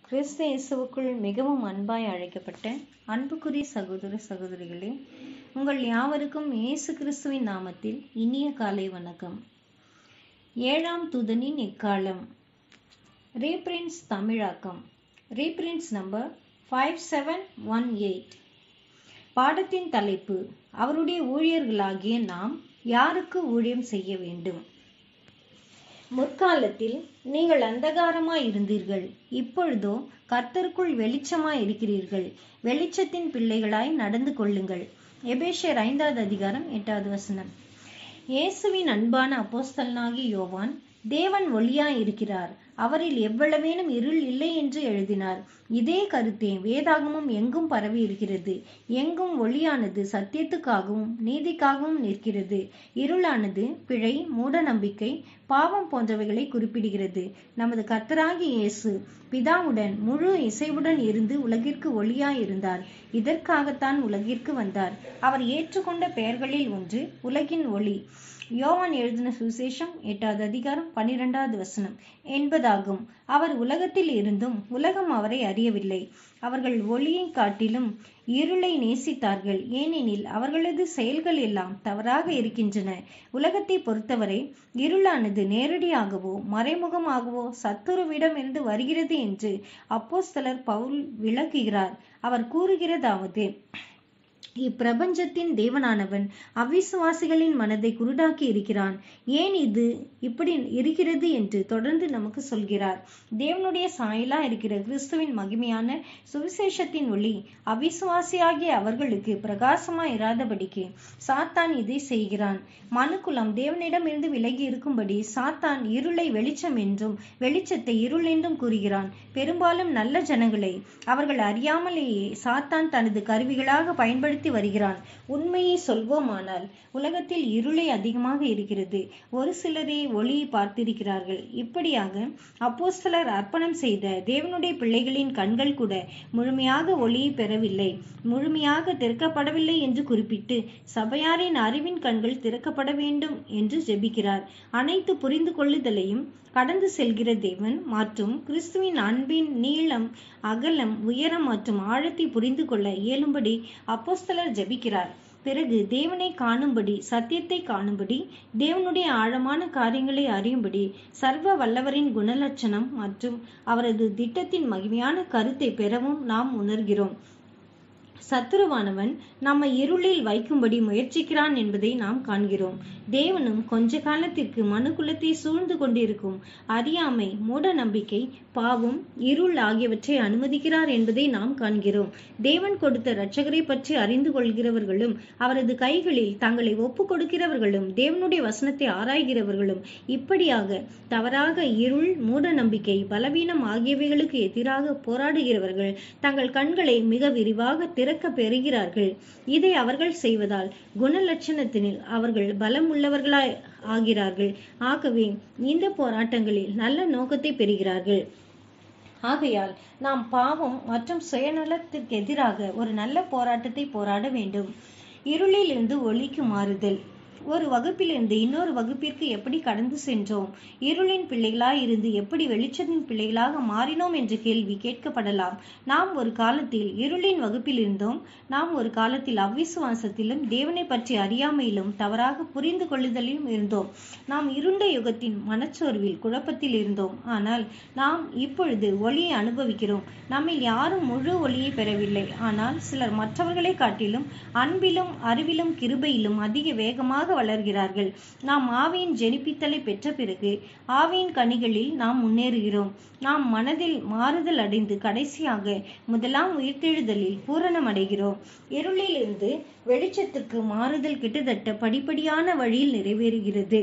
கிறிஸ்து இயேசுவுக்குள் மிகவும் அன்பாய் அழைக்கப்பட்ட அன்புக்குரிய சகோதர சகோதரிகளே உங்கள் யாவருக்கும் இயேசு கிறிஸ்துவின் நாமத்தில் இனிய காலை வணக்கம் ஏழாம் தூதனின் எக்காலம் ரீப்ரின்ஸ் தமிழாக்கம் reference number five seven one eight பாடத்தின் தலைப்பு அவருடைய ஊழியர்களாகிய நாம் யாருக்கு ஊழியம் செய்ய வேண்டும் முற்காலத்தில் நீங்கள் அந்தகாரமாய் இருந்தீர்கள் இப்பொழுதோ கர்த்தருக்குள் வெளிச்சமாய் இருக்கிறீர்கள் வெளிச்சத்தின் பிள்ளைகளாய் நடந்து கொள்ளுங்கள் எபேஷர் ஐந்தாவது அதிகாரம் எட்டாவது வசனம் இயேசுவின் அன்பான அப்போஸ்தலனாகி யோவான் தேவன் ஒளியாய் இருக்கிறார் அவரில் எவ்வளவேனும் இருள் இல்லை என்று எழுதினார் இதே கருத்தே வேதாகமும் எங்கும் பரவி இருக்கிறது எங்கும் ஒளியானது சத்தியத்துக்காகவும் நீதிக்காகவும் நிற்கிறது இருளானது பிழை மூட நம்பிக்கை பாவம் போன்றவைகளை குறிப்பிடுகிறது நமது கர்த்தராகி இயேசு பிதாவுடன் முழு இசைவுடன் இருந்து உலகிற்கு ஒளியாய் இருந்தார் இதற்காகத்தான் உலகிற்கு வந்தார் அவர் ஏற்றுக்கொண்ட பெயர்களில் ஒன்று உலகின் ஒளி யோவான் எழுதின சுவிசேஷம் எட்டாவது அதிகாரம் பனிரெண்டாவது வசனம் என்பதாகும் அவர் உலகத்தில் இருந்தும் உலகம் அவரை அறியவில்லை அவர்கள் ஒளியை காட்டிலும் இருளை நேசித்தார்கள் ஏனெனில் அவர்களது செயல்கள் எல்லாம் தவறாக இருக்கின்றன உலகத்தை பொறுத்தவரை இருளானது நேரடியாகவோ மறைமுகமாகவோ சத்துருவிடம் இருந்து வருகிறது என்று அப்போஸ்தலர் பவுல் விளக்குகிறார் அவர் கூறுகிறதாவது இப்பிரபஞ்சத்தின் தேவனானவன் அவிசுவாசிகளின் மனதை குருடாக்கி இருக்கிறான் ஏன் இது இப்படி இருக்கிறது என்று தொடர்ந்து நமக்கு சொல்கிறார் தேவனுடைய சாயலா இருக்கிற கிறிஸ்துவின் மகிமையான சுவிசேஷத்தின் ஒளி அவிசுவாசியாகிய அவர்களுக்கு பிரகாசமா இராதபடிக்கு சாத்தான் இதை செய்கிறான் மனுக்குலம் தேவனிடம் இருந்து விலகி இருக்கும்படி சாத்தான் இருளை வெளிச்சம் என்றும் வெளிச்சத்தை இருள் என்றும் கூறுகிறான் பெரும்பாலும் நல்ல ஜனங்களை அவர்கள் அறியாமலேயே சாத்தான் தனது கருவிகளாக பயன்படுத்தி பயன்படுத்தி வருகிறான் உண்மையை சொல்வோமானால் உலகத்தில் இருளை அதிகமாக இருக்கிறது ஒரு சிலரே ஒளியை பார்த்திருக்கிறார்கள் இப்படியாக அப்போஸ்தலர் அர்ப்பணம் செய்த தேவனுடைய பிள்ளைகளின் கண்கள் கூட முழுமையாக ஒளியை பெறவில்லை முழுமையாக திறக்கப்படவில்லை என்று குறிப்பிட்டு சபையாரின் அறிவின் கண்கள் திறக்கப்பட வேண்டும் என்று ஜெபிக்கிறார் அனைத்து புரிந்து கொள்ளுதலையும் கடந்து செல்கிற தேவன் மற்றும் கிறிஸ்துவின் அன்பின் நீளம் அகலம் உயரம் மற்றும் ஆழத்தை புரிந்து கொள்ள இயலும்படி அப்போஸ்தலர் ஜெபிக்கிறார் பிறகு தேவனை காணும்படி சத்தியத்தை காணும்படி தேவனுடைய ஆழமான காரியங்களை அறியும்படி சர்வ வல்லவரின் குணலட்சணம் மற்றும் அவரது திட்டத்தின் மகிமையான கருத்தை பெறவும் நாம் உணர்கிறோம் சத்துருவானவன் நம்மை இருளில் வைக்கும்படி முயற்சிக்கிறான் என்பதை நாம் காண்கிறோம் தேவனும் கொஞ்ச காலத்திற்கு மனு குலத்தை சூழ்ந்து கொண்டிருக்கும் அறியாமை மூட நம்பிக்கை பாவம் இருள் ஆகியவற்றை அனுமதிக்கிறார் என்பதை நாம் காண்கிறோம் தேவன் கொடுத்த இரட்சகரை பற்றி அறிந்து கொள்கிறவர்களும் அவரது கைகளில் தங்களை ஒப்பு கொடுக்கிறவர்களும் தேவனுடைய வசனத்தை ஆராய்கிறவர்களும் இப்படியாக தவறாக இருள் மூட நம்பிக்கை பலவீனம் ஆகியவைகளுக்கு எதிராக போராடுகிறவர்கள் தங்கள் கண்களை மிக விரிவாக திறக்க பெறுகிறார்கள் இதை அவர்கள் செய்வதால் குணலட்சணத்தினில் அவர்கள் பலம் உள்ளவர்களாய் ஆகிறார்கள் ஆகவே இந்த போராட்டங்களில் நல்ல நோக்கத்தை பெறுகிறார்கள் ஆகையால் நாம் பாவம் மற்றும் சுயநலத்திற்கு எதிராக ஒரு நல்ல போராட்டத்தை போராட வேண்டும் இருளில் இருந்து ஒளிக்கு மாறுதல் ஒரு வகுப்பிலிருந்து இன்னொரு வகுப்பிற்கு எப்படி கடந்து சென்றோம் இருளின் பிள்ளைகளாய் இருந்து எப்படி வெளிச்சத்தின் பிள்ளைகளாக மாறினோம் என்ற கேள்வி கேட்கப்படலாம் நாம் ஒரு காலத்தில் இருளின் வகுப்பில் இருந்தோம் நாம் ஒரு காலத்தில் அவ்விசுவாசத்திலும் தேவனை பற்றி அறியாமையிலும் தவறாக புரிந்து கொள்ளுதலிலும் இருந்தோம் நாம் இருண்ட யுகத்தின் மனச்சோர்வில் குழப்பத்தில் இருந்தோம் ஆனால் நாம் இப்பொழுது ஒளியை அனுபவிக்கிறோம் நம்மில் யாரும் முழு ஒளியை பெறவில்லை ஆனால் சிலர் மற்றவர்களை காட்டிலும் அன்பிலும் அறிவிலும் கிருபையிலும் அதிக வேகமாக வளர்கிறார்கள் நாம் ஆவியின் ஜெனிப்பித்தலை பெற்ற பிறகு ஆவியின் கனிகளில் நாம் முன்னேறுகிறோம் நாம் மனதில் மாறுதல் அடைந்து கடைசியாக முதலாம் உயிர்த்தெழுதலில் பூரணம் அடைகிறோம் இருளிலிருந்து வெளிச்சத்துக்கு மாறுதல் கிட்டத்தட்ட படிப்படியான வழியில் நிறைவேறுகிறது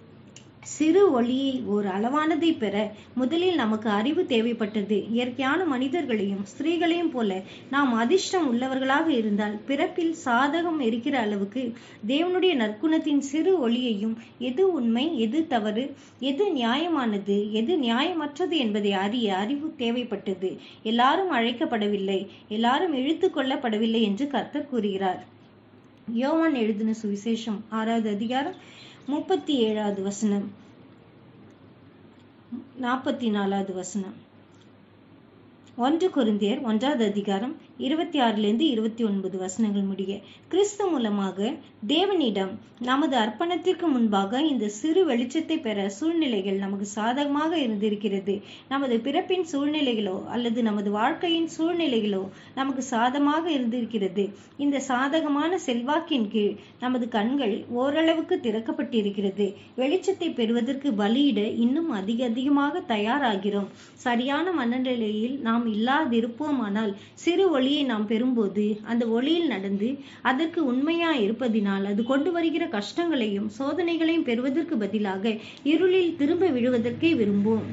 சிறு ஒளியை ஒரு அளவானதை பெற முதலில் நமக்கு அறிவு தேவைப்பட்டது இயற்கையான மனிதர்களையும் ஸ்திரீகளையும் போல நாம் அதிர்ஷ்டம் உள்ளவர்களாக இருந்தால் பிறப்பில் சாதகம் இருக்கிற அளவுக்கு தேவனுடைய நற்குணத்தின் சிறு ஒளியையும் எது உண்மை எது தவறு எது நியாயமானது எது நியாயமற்றது என்பதை அறிய அறிவு தேவைப்பட்டது எல்லாரும் அழைக்கப்படவில்லை எல்லாரும் இழுத்து கொள்ளப்படவில்லை என்று கர்த்தர் கூறுகிறார் யோவான் எழுதின சுவிசேஷம் ஆறாவது அதிகாரம் முப்பத்தி ஏழாவது வசனம் நாற்பத்தி நாலாவது வசனம் ஒன்று குருந்தியர் ஒன்றாவது அதிகாரம் இருபத்தி ஆறிலிருந்து இருபத்தி ஒன்பது வசனங்கள் முடிய கிறிஸ்து மூலமாக தேவனிடம் நமது அர்ப்பணத்திற்கு முன்பாக இந்த சிறு வெளிச்சத்தை பெற சூழ்நிலைகள் நமக்கு சாதகமாக இருந்திருக்கிறது நமது பிறப்பின் சூழ்நிலைகளோ அல்லது நமது வாழ்க்கையின் சூழ்நிலைகளோ நமக்கு சாதகமாக இருந்திருக்கிறது இந்த சாதகமான செல்வாக்கின் கீழ் நமது கண்கள் ஓரளவுக்கு திறக்கப்பட்டிருக்கிறது வெளிச்சத்தை பெறுவதற்கு பலியிட இன்னும் அதிக அதிகமாக தயாராகிறோம் சரியான மனநிலையில் நாம் இல்லாதிருப்போமானால் சிறு ஒளியை நாம் பெறும்போது அந்த ஒளியில் நடந்து அதற்கு உண்மையா இருப்பதினால் அது கொண்டு வருகிற கஷ்டங்களையும் சோதனைகளையும் பெறுவதற்கு பதிலாக இருளில் திரும்ப விழுவதற்கே விரும்புவோம்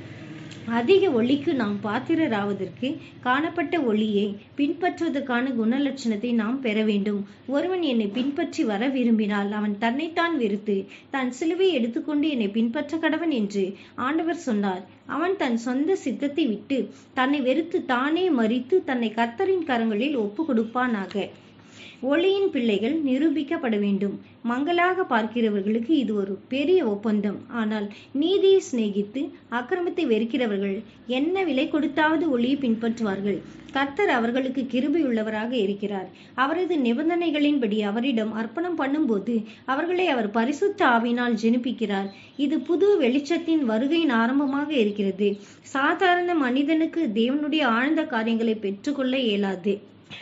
அதிக ஒளிக்கு நாம் பாத்திரராவதற்கு காணப்பட்ட ஒளியை பின்பற்றுவதற்கான குணலட்சணத்தை நாம் பெற வேண்டும் ஒருவன் என்னை பின்பற்றி வர விரும்பினால் அவன் தன்னைத்தான் வெறுத்து தன் சிலுவை எடுத்துக்கொண்டு என்னை பின்பற்ற கடவன் என்று ஆண்டவர் சொன்னார் அவன் தன் சொந்த சித்தத்தை விட்டு தன்னை வெறுத்து தானே மறித்து தன்னை கர்த்தரின் கரங்களில் ஒப்பு கொடுப்பானாக ஒளியின் பிள்ளைகள் நிரூபிக்கப்பட வேண்டும் மங்களாக பார்க்கிறவர்களுக்கு இது ஒரு பெரிய ஒப்பந்தம் ஆனால் நீதியை சிநேகித்து அக்கிரமத்தை வெறுக்கிறவர்கள் என்ன விலை கொடுத்தாவது ஒளியை பின்பற்றுவார்கள் கர்த்தர் அவர்களுக்கு கிருபையுள்ளவராக இருக்கிறார் அவரது நிபந்தனைகளின்படி அவரிடம் அர்ப்பணம் பண்ணும்போது அவர்களை அவர் பரிசுத்த ஆவினால் ஜெனிப்பிக்கிறார் இது புது வெளிச்சத்தின் வருகையின் ஆரம்பமாக இருக்கிறது சாதாரண மனிதனுக்கு தேவனுடைய ஆழ்ந்த காரியங்களை பெற்றுக்கொள்ள இயலாது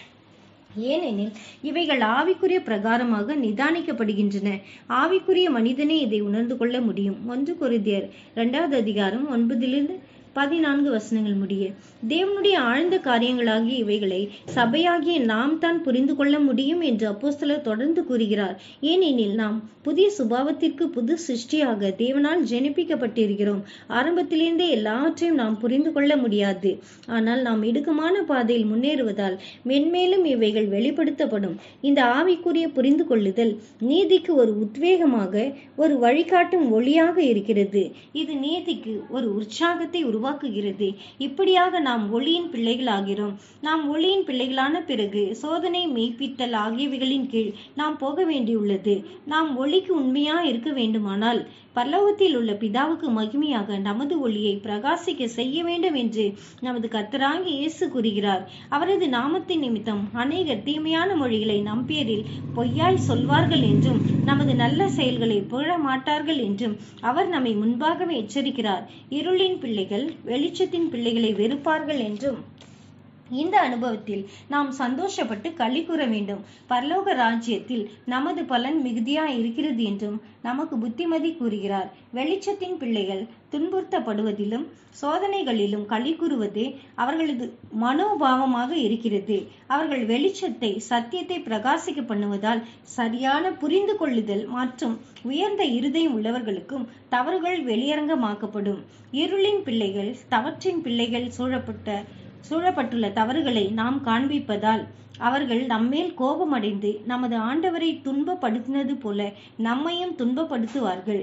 ஏனெனில் இவைகள் ஆவிக்குரிய பிரகாரமாக நிதானிக்கப்படுகின்றன ஆவிக்குரிய மனிதனே இதை உணர்ந்து கொள்ள முடியும் ஒன்று கொரிந்தியர் இரண்டாவது அதிகாரம் ஒன்பதிலிருந்து பதினான்கு வசனங்கள் முடிய தேவனுடைய ஆழ்ந்த காரியங்களாகிய இவைகளை சபையாகிய நாம் தான் புரிந்து கொள்ள முடியும் என்று அப்போஸ்தலர் தொடர்ந்து கூறுகிறார் ஏனெனில் நாம் புதிய சுபாவத்திற்கு புது சிருஷ்டியாக தேவனால் ஜெனிப்பிக்கப்பட்டிருக்கிறோம் ஆரம்பத்திலிருந்தே எல்லாவற்றையும் நாம் புரிந்து கொள்ள முடியாது ஆனால் நாம் இடுக்கமான பாதையில் முன்னேறுவதால் மென்மேலும் இவைகள் வெளிப்படுத்தப்படும் இந்த ஆவிக்குரிய புரிந்து கொள்ளுதல் நீதிக்கு ஒரு உத்வேகமாக ஒரு வழிகாட்டும் ஒளியாக இருக்கிறது இது நீதிக்கு ஒரு உற்சாகத்தை உருவாக்குகிறது இப்படியாக நாம் ஒளியின் பிள்ளைகளாகிறோம் நாம் ஒளியின் பிள்ளைகளான பிறகு சோதனை மெய்ப்பித்தல் ஆகியவைகளின் கீழ் நாம் போக வேண்டியுள்ளது நாம் ஒளிக்கு உண்மையா இருக்க வேண்டுமானால் பரலோகத்தில் உள்ள பிதாவுக்கு மகிமையாக நமது ஒளியை பிரகாசிக்க செய்ய வேண்டும் என்று நமது கர்த்தராகி இயேசு கூறுகிறார் அவரது நாமத்தின் நிமித்தம் அநேகர் தீமையான மொழிகளை நம் பேரில் பொய்யாய் சொல்வார்கள் என்றும் நமது நல்ல செயல்களை புகழ மாட்டார்கள் என்றும் அவர் நம்மை முன்பாகவே எச்சரிக்கிறார் இருளின் பிள்ளைகள் வெளிச்சத்தின் பிள்ளைகளை வெறுப்பார்கள் என்றும் இந்த அனுபவத்தில் நாம் சந்தோஷப்பட்டு களி கூற வேண்டும் பரலோக ராஜ்யத்தில் நமது பலன் மிகுதியா இருக்கிறது என்றும் நமக்கு புத்திமதி கூறுகிறார் வெளிச்சத்தின் பிள்ளைகள் துன்புறுத்தப்படுவதிலும் சோதனைகளிலும் களி கூறுவது அவர்களது மனோபாவமாக இருக்கிறது அவர்கள் வெளிச்சத்தை சத்தியத்தை பிரகாசிக்க பண்ணுவதால் சரியான புரிந்து கொள்ளுதல் மற்றும் உயர்ந்த இருதயம் உள்ளவர்களுக்கும் தவறுகள் வெளியரங்கமாக்கப்படும் இருளின் பிள்ளைகள் தவற்றின் பிள்ளைகள் சூழப்பட்ட சூழப்பட்டுள்ள தவறுகளை நாம் காண்பிப்பதால் அவர்கள் நம்மேல் கோபமடைந்து நமது ஆண்டவரை துன்பப்படுத்தினது போல நம்மையும் துன்பப்படுத்துவார்கள்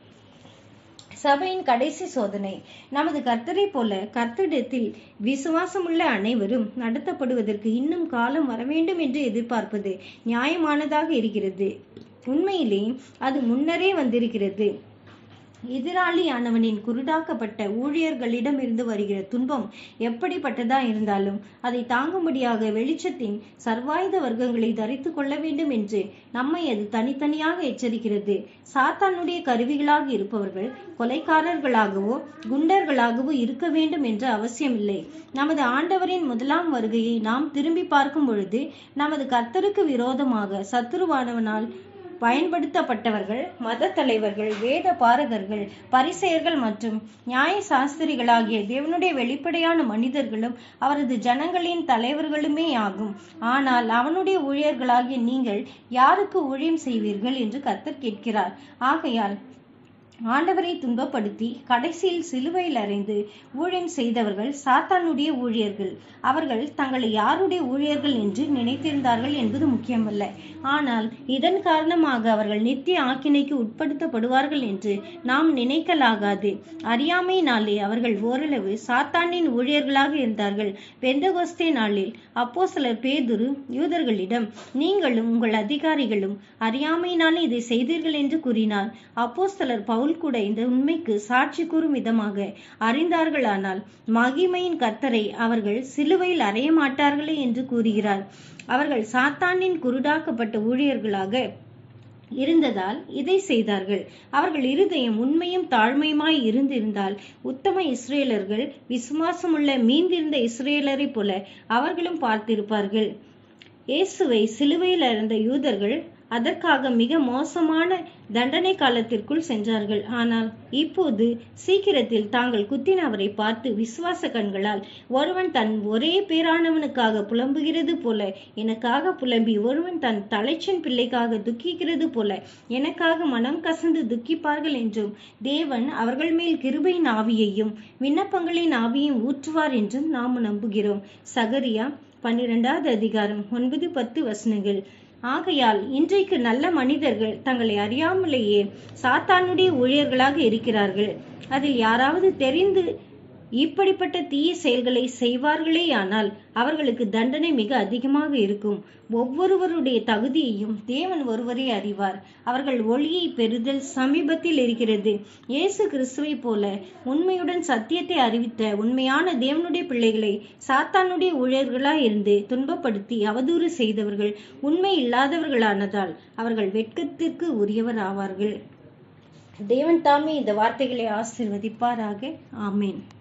சபையின் கடைசி சோதனை நமது கர்த்தரை போல கர்த்தரிடத்தில் விசுவாசமுள்ள அனைவரும் நடத்தப்படுவதற்கு இன்னும் காலம் வர வேண்டும் என்று எதிர்பார்ப்பது நியாயமானதாக இருக்கிறது உண்மையிலே அது முன்னரே வந்திருக்கிறது எதிராளியானவனின் குருடாக்கப்பட்ட ஊழியர்களிடமிருந்து வருகிற துன்பம் எப்படிப்பட்டதா இருந்தாலும் அதை தாங்கும்படியாக வெளிச்சத்தின் சர்வாயுத வர்க்கங்களை தரித்து கொள்ள வேண்டும் என்று நம்மை அது தனித்தனியாக எச்சரிக்கிறது சாத்தானுடைய கருவிகளாக இருப்பவர்கள் கொலைக்காரர்களாகவோ குண்டர்களாகவோ இருக்க வேண்டும் என்ற அவசியமில்லை நமது ஆண்டவரின் முதலாம் வருகையை நாம் திரும்பி பார்க்கும் பொழுது நமது கர்த்தருக்கு விரோதமாக சத்துருவானவனால் பயன்படுத்தப்பட்டவர்கள் மத தலைவர்கள் வேத பாரகர்கள் பரிசெயர்கள் மற்றும் நியாய சாஸ்திரிகளாகிய தேவனுடைய வெளிப்படையான மனிதர்களும் அவரது ஜனங்களின் தலைவர்களுமே ஆகும் ஆனால் அவனுடைய ஊழியர்களாகிய நீங்கள் யாருக்கு ஊழியம் செய்வீர்கள் என்று கர்த்தர் கேட்கிறார் ஆகையால் ஆண்டவரை துன்பப்படுத்தி கடைசியில் சிலுவையில் அறைந்து ஊழியம் செய்தவர்கள் சாத்தானுடைய ஊழியர்கள் அவர்கள் தங்களை யாருடைய ஊழியர்கள் என்று நினைத்திருந்தார்கள் என்பது முக்கியமல்ல ஆனால் இதன் காரணமாக அவர்கள் நித்திய ஆக்கினைக்கு உட்படுத்தப்படுவார்கள் என்று நாம் நினைக்கலாகாது அறியாமையினாலே அவர்கள் ஓரளவு சாத்தானின் ஊழியர்களாக இருந்தார்கள் பெந்தகோஸ்தே நாளில் அப்போ சிலர் பேதுரு யூதர்களிடம் நீங்களும் உங்கள் அதிகாரிகளும் அறியாமையினாலே இதை செய்தீர்கள் என்று கூறினார் அப்போ சிலர் பவுல் கூட இந்த உண்மைக்கு சாட்சி கூறும் விதமாக அறிந்தார்களானால் மகிமையின் கர்த்தரை அவர்கள் சிலுவையில் அறைய மாட்டார்களே என்று கூறுகிறார் அவர்கள் சாத்தானின் குருடாக்கப்பட்ட ஊழியர்களாக இருந்ததால் இதை செய்தார்கள் அவர்கள் இருதயம் உண்மையும் தாழ்மையுமாய் இருந்திருந்தால் உத்தம இஸ்ரேலர்கள் விசுவாசமுள்ள மீந்திருந்த இஸ்ரேலரை போல அவர்களும் பார்த்திருப்பார்கள் இயேசுவை சிலுவையில் அறைந்த யூதர்கள் அதற்காக மிக மோசமான தண்டனை காலத்திற்குள் சென்றார்கள் ஆனால் இப்போது சீக்கிரத்தில் தாங்கள் குத்தின அவரை பார்த்து விசுவாச கண்களால் ஒருவன் தன் ஒரே பேரானவனுக்காக புலம்புகிறது போல எனக்காக புலம்பி ஒருவன் தன் தலைச்சன் பிள்ளைக்காக துக்கிக்கிறது போல எனக்காக மனம் கசந்து துக்கிப்பார்கள் என்றும் தேவன் அவர்கள் மேல் கிருபையின் ஆவியையும் விண்ணப்பங்களின் ஆவியையும் ஊற்றுவார் என்றும் நாம் நம்புகிறோம் சகரியா பன்னிரெண்டாவது அதிகாரம் ஒன்பது பத்து வசனங்கள் ஆகையால் இன்றைக்கு நல்ல மனிதர்கள் தங்களை அறியாமலேயே சாத்தானுடைய ஊழியர்களாக இருக்கிறார்கள் அதில் யாராவது தெரிந்து இப்படிப்பட்ட தீய செயல்களை செய்வார்களேயானால் அவர்களுக்கு தண்டனை மிக அதிகமாக இருக்கும் ஒவ்வொருவருடைய தகுதியையும் தேவன் ஒருவரே அறிவார் அவர்கள் ஒளியை பெறுதல் சமீபத்தில் இருக்கிறது இயேசு கிறிஸ்துவை போல உண்மையுடன் சத்தியத்தை அறிவித்த உண்மையான தேவனுடைய பிள்ளைகளை சாத்தானுடைய ஊழியர்களாய் இருந்து துன்பப்படுத்தி அவதூறு செய்தவர்கள் உண்மை இல்லாதவர்களானதால் அவர்கள் வெட்கத்திற்கு உரியவர் ஆவார்கள் தேவன் தாமே இந்த வார்த்தைகளை ஆசிர்வதிப்பாராக ஆமேன்